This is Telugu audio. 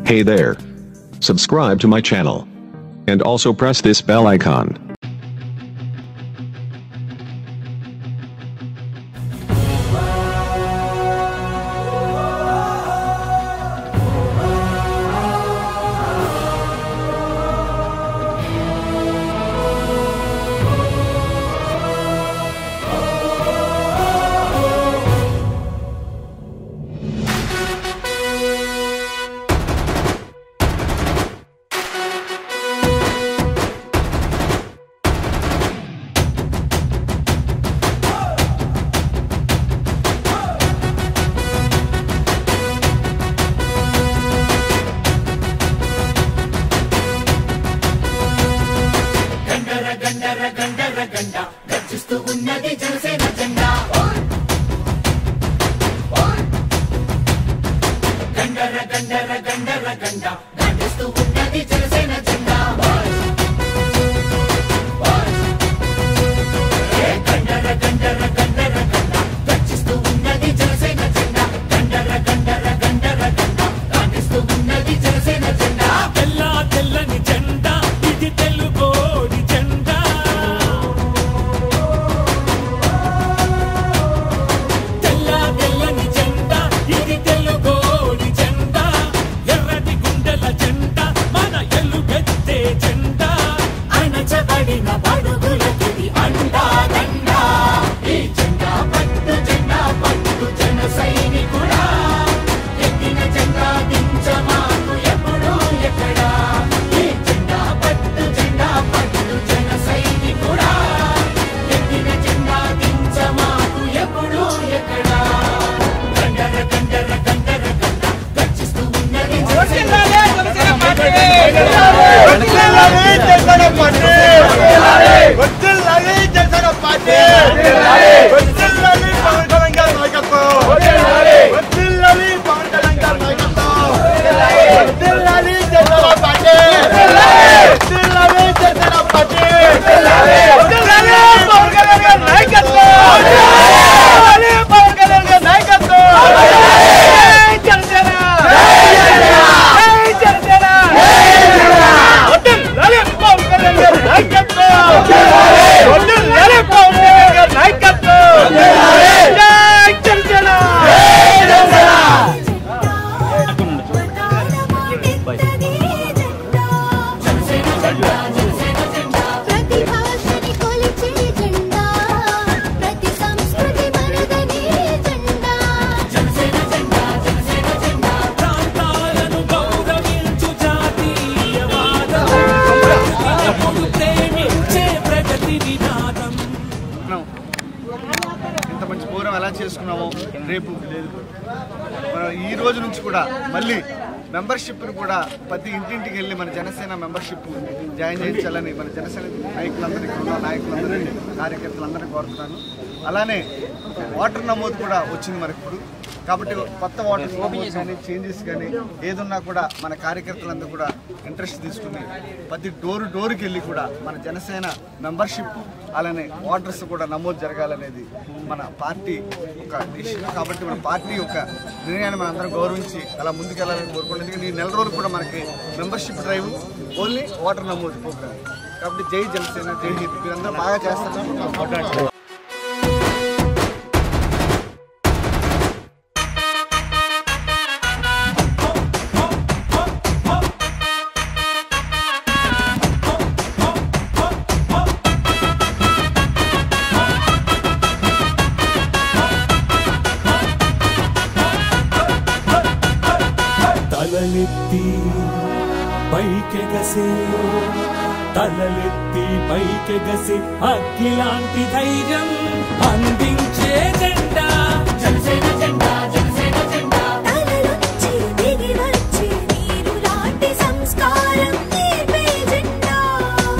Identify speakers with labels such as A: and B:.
A: Hey there. Subscribe to my channel. And also press this bell icon.
B: గండర గండర గండర గండ గర్జిస్తూ ఉన్నది జనసేన జెండా గండర గండర గండర గండ గర్జిస్తూ ఉన్నది జనసేన జెండా ఏ గండర గండర గండర గండ గర్జిస్తూ ఉన్నది జనసేన జెండా గండర గండర గండర గండ గర్జిస్తూ ఉన్నది జనసేన జెండా
C: తెల్ల తెల్లని జెండా ఇది తెలుగోడి జెండా తెల్ల తెల్లని జెండా ఇది తెలుగోడి జెండా ఎర్రటి గుండెల జెండా మన ఎల్లుగెత్తే జెండా
B: అణచబడిన బడుగులకిది అండా దండా ఈ జెండా పట్టు జెండా పట్టు జన సైనికుడా ఎత్తిన జెండా దించమాకు ఎప్పుడు ఎక్కడా ఈ జెండా పట్టు జెండా పట్టు జన సైనికుడా ఎత్తిన జెండా దించమాకు ఎప్పుడు ఎక్కడా గండర గండర గండర గండ గర్జిస్తూ ఉన్నది జనసేన
D: వద్దులాలి జనసేన పార్టీ వద్దులాలి పవన్ కళ్యాణ్ గారి నాయకత్వం వద్దులాలి పవన్ కళ్యాణ్ గారి నాయకత్వం వద్దులాలి జనసేన పార్టీ వద్దులాలి జనసేన పార్టీ వద్దులాలి పవన్ కళ్యాణ్ గారి నాయకత్వం వద్దులాలి పవన్ కళ్యాణ్ గారి నాయకత్వం జై జనసేన జై జనసేన వద్దులాలి పవన్ కళ్యాణ్ గారి నాయకత్వం వద్దులాలి పవన్ కళ్యాణ్ గారి నాయకత్వం జై జనసేన
E: ప్రతి భాషని కొలిచే జెండా ప్రతి సంస్కృతి మనదనే జెండా
C: ప్రాంతాలను గౌరవించు జాతీయవాదం ఎప్పుడు ప్రేమించే ప్రగతి వినాదం
D: మనం ఇంత మంచి ప్రోగ్రాం ఎలా చేసుకున్నామో రేపు మనం ఈ రోజు నుంచి కూడా మళ్ళీ మెంబర్షిప్ని కూడా ప్రతి ఇంటింటికి వెళ్ళి మన జనసేన మెంబర్షిప్ జాయిన్ చేయించాలని మన జనసేన నాయకులందరికీ ఉన్న నాయకులందరినీ కార్యకర్తలందరినీ కోరుతున్నాను అలానే వాటర్ నమోదు కూడా వచ్చింది మనకి ఇప్పుడు కాబట్టి కొత్త వాటర్ నమోదు కానీ చేంజెస్ కానీ ఏదున్నా కూడా మన కార్యకర్తలందరూ కూడా ఇంట్రెస్ట్ తీసుకుని ప్రతి డోరు డోరుకి వెళ్ళి కూడా మన జనసేన మెంబర్షిప్ అలానే ఓటర్స్ కూడా నమోదు జరగాలనేది మన పార్టీ ఒక డిసిషన్ కాబట్టి మన పార్టీ యొక్క నిర్ణయాన్ని మనం అందరం గౌరవించి అలా ముందుకెళ్ళాలని కోరుకుంటుంది ఎందుకంటే ఈ నెల రోజులు కూడా మనకి మెంబర్షిప్ డ్రైవ్ ఓన్లీ ఓటర్ నమోదు ప్రోగ్రామ్ కాబట్టి జై జనసేన జై హింద్ మీరందరూ బాగా చేస్తారు
C: తలలెత్తి పైకెగసే తలలెత్తి పైకెగసే అగ్గిలాంటి ధైర్యం అందించే జెండా